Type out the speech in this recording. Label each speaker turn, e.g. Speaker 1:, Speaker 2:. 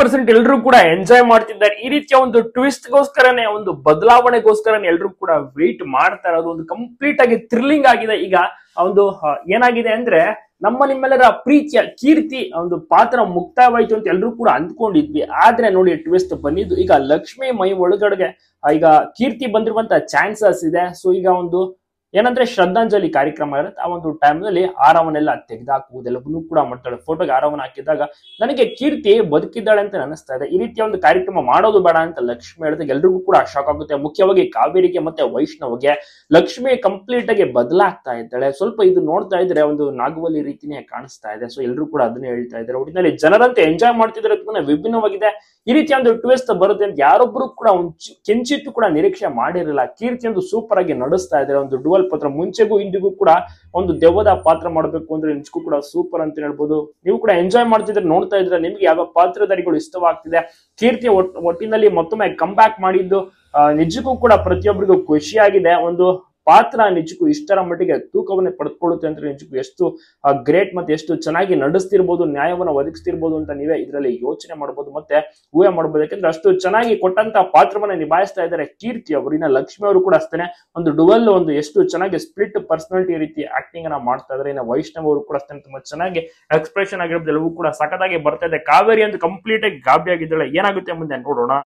Speaker 1: percent ಎಲ್ಲರೂ ಕೂಡ enjoy ಮಾಡ್ತಿದ್ದಾರೆ ಈ ರೀತಿಯ ಒಂದು ಟ್ವಿಸ್ಟ್ ಗೋಸ್ಕರನೇ ಒಂದು ಬದಲಾವಣೆಗೋಸ್ಕರನೇ ಎಲ್ಲರೂ ಕೂಡ ವೆಯ್ಟ್ ಮಾಡ್ತಾ ಇರೋದು ಒಂದು ಕಂಪ್ಲೀಟ್ ಆಗಿ ಥ್ರಿಲ್ಲಿಂಗ್ ಆಗಿದೆ ಈಗ ಆ ಒಂದು ಆ, ಏನಾಗಿದೆ ಅಂದ್ರೆ ನಮ್ಮ ನಿಮ್ಮೆಲ್ಲರ ಪ್ರೀತಿಯ ಕೀರ್ತಿ ಒಂದು ಪಾತ್ರ ಮುಕ್ತಾಯವಾಯ್ತು ಅಂತ ಎಲ್ಲರೂ ಕೂಡ ಅಂದ್ಕೊಂಡಿದ್ವಿ ಆದ್ರೆ ನೋಡಿ ಟ್ವಿಸ್ಟ್ ಬಂದಿದ್ದು ಈಗ ಲಕ್ಷ್ಮಿ ಮೈ ಒಳಗಡೆಗೆ ಆ, ಈಗ ಕೀರ್ತಿ ಬಂದಿರುವಂತ ಚಾನ್ಸಸ್ ಇದೆ ಸೊ ಈಗ ಒಂದು ಏನಂದ್ರೆ ಶ್ರದ್ಧಾಂಜಲಿ ಕಾರ್ಯಕ್ರಮ ಇರುತ್ತೆ ಆ ಒಂದು time ನಲ್ಲಿ ಆರವನ್ನೆಲ್ಲ ತೆಗೆದಾಕುವುದೆಲ್ಲವನ್ನೂ ಕೂಡ ಮಾಡ್ತಾಳೆ ಫೋಟೋಗೆ ಆರವನ್ನ ಹಾಕಿದಾಗ ನನಗೆ ಕೀರ್ತಿ ಬದುಕಿದ್ದಾಳೆ ಅಂತ ಅನಿಸ್ತಾ ಇದೆ ಈ ರೀತಿಯ ಒಂದು ಕಾರ್ಯಕ್ರಮ ಮಾಡೋದು ಬೇಡ ಅಂತ ಲಕ್ಷ್ಮಿ ಹೇಳಿದಾಗ ಎಲ್ರಿಗೂ ಕೂಡ ಶಾಕ್ ಆಗುತ್ತೆ ಮುಖ್ಯವಾಗಿ ಕಾವೇರಿಗೆ ಮತ್ತೆ ವೈಷ್ಣವ್ಗೆ ಲಕ್ಷ್ಮಿ ಕಂಪ್ಲೀಟ್ ಆಗಿ ಬದಲಾಗ್ತಾ ಇದ್ದಾಳೆ ಸ್ವಲ್ಪ ಇದು ನೋಡ್ತಾ ಇದ್ರೆ ಒಂದು ನಾಗವಲ್ಲಿ ರೀತಿನೇ ಕಾಣಿಸ್ತಾ ಇದೆ ಸೊ ಎಲ್ಲರೂ ಕೂಡ ಅದನ್ನೇ ಹೇಳ್ತಾ ಇದ್ದಾರೆ ಒಟ್ಟಿನಲ್ಲಿ ಜನರಂತೆ ಎಂಜಾಯ್ ಮಾಡ್ತಿದ್ರೆ ತುಂಬಾ ವಿಭಿನ್ನವಾಗಿದೆ ಈ ರೀತಿಯ ಒಂದು ಟ್ವಿಸ್ಟ್ ಬರುತ್ತೆ ಅಂತ ಯಾರೊಬ್ರು ಕೂಡ ಒಂದು ಚಿ- ಕಿಂಚಿತ್ತು ಕೂಡ ನಿರೀಕ್ಷೆ ಮಾಡಿರಲಿಲ್ಲ ಕೀರ್ತಿ ಒಂದು ಸೂಪರ್ ಆಗಿ ನಡೆಸ್ತಾ ಇದ್ದಾರೆ ಒಂದು ಡುವಲ್ ಪಾತ್ರ ಮುಂಚೆಗೂ ಇಂದಿಗೂ ಕೂಡ ಒಂದು ದೆವ್ವದ ಪಾತ್ರ ಮಾಡಬೇಕು ಅಂದ್ರೆ ನಿಜಕ್ಕೂ ಕೂಡ ಸೂಪರ್ ಅಂತ ಹೇಳ್ಬೋದು ನೀವು ಕೂಡ ಎಂಜಾಯ್ ಮಾಡ್ತಿದ್ರೆ ನೋಡ್ತಾ ಇದ್ರೆ ನಿಮ್ಗೆ ಯಾವ ಪಾತ್ರಧಾರಿಗಳು ಇಷ್ಟವಾಗ್ತಿದೆ ಕೀರ್ತಿ ಒಟ್- ಒಟ್ಟಿನಲ್ಲಿ ಮತ್ತೊಮ್ಮೆ ಕಮ್ ಬ್ಯಾಕ್ ಮಾಡಿದ್ದು ಆ, ನಿಜಕ್ಕೂ ಕೂಡ ಪ್ರತಿಯೊಬ್ಬರಿಗೂ ಖುಷಿಯಾಗಿದೆ ಒಂದು ಪಾತ್ರ ನಿಜಕ್ಕೂ ಇಷ್ಟರ ಮಟ್ಟಿಗೆ ತೂಕವನ್ನೇ ಪಡೆದುಕೊಳ್ಳುತ್ತೆ ಅಂದ್ರೆ ನಿಜಕ್ಕೂ ಎಷ್ಟು ಗ್ರೇಟ್ ಮತ್ತೆ ಎಷ್ಟು ಚೆನ್ನಾಗಿ ನಡೆಸ್ತಿರ್ಬೋದು ನ್ಯಾಯವನ್ನು ಒದಗಿಸ್ತಿರ್ಬೋದು ಅಂತ ನೀವೇ ಇದರಲ್ಲಿ ಯೋಚನೆ ಮಾಡ್ಬೋದು ಮತ್ತೆ ಊಹೆ ಮಾಡ್ಬೋದು ಯಾಕಂದ್ರೆ ಅಷ್ಟು ಚೆನ್ನಾಗಿ ಕೊಟ್ಟಂತ ಪಾತ್ರವನ್ನ ನಿಭಾಯಿಸ್ತಾ ಇದ್ದಾರೆ ಕೀರ್ತಿ ಅವರು ಇನ್ನ ಲಕ್ಷ್ಮಿ ಅವರು ಕೂಡ ಅಷ್ಟೇ ಒಂದು ಡುವೆಲ್ ಒಂದು ಎಷ್ಟು ಚೆನ್ನಾಗಿ ಸ್ಪ್ಲಿಟ್ ಪರ್ಸನಾಲಿಟಿ ರೀತಿ ಆಕ್ಟಿಂಗ್ ಅನ್ನ ಮಾಡ್ತಾ ಇದ್ದಾರೆ ಇನ್ನು ವೈಷ್ಣವ್ ಅವರು ಕೂಡ ಅಷ್ಟೇ ತುಂಬಾ ಚೆನ್ನಾಗಿ ಎಕ್ಸ್ಪ್ರೆಷನ್ ಆಗಿರೋದು ಎಲ್ಲವೂ ಕೂಡ ಸಖತ್ತಾಗಿ ಬರ್ತಾ ಇದೆ ಕಾವೇರಿ ಅಂತ ಕಂಪ್ಲೀಟ್ ಆಗಿ ಗಾಬರಿ ಆಗಿದ್ದಾಳೆ ಏನಾಗುತ್ತೆ ಮುಂದೆ ನೋಡೋಣ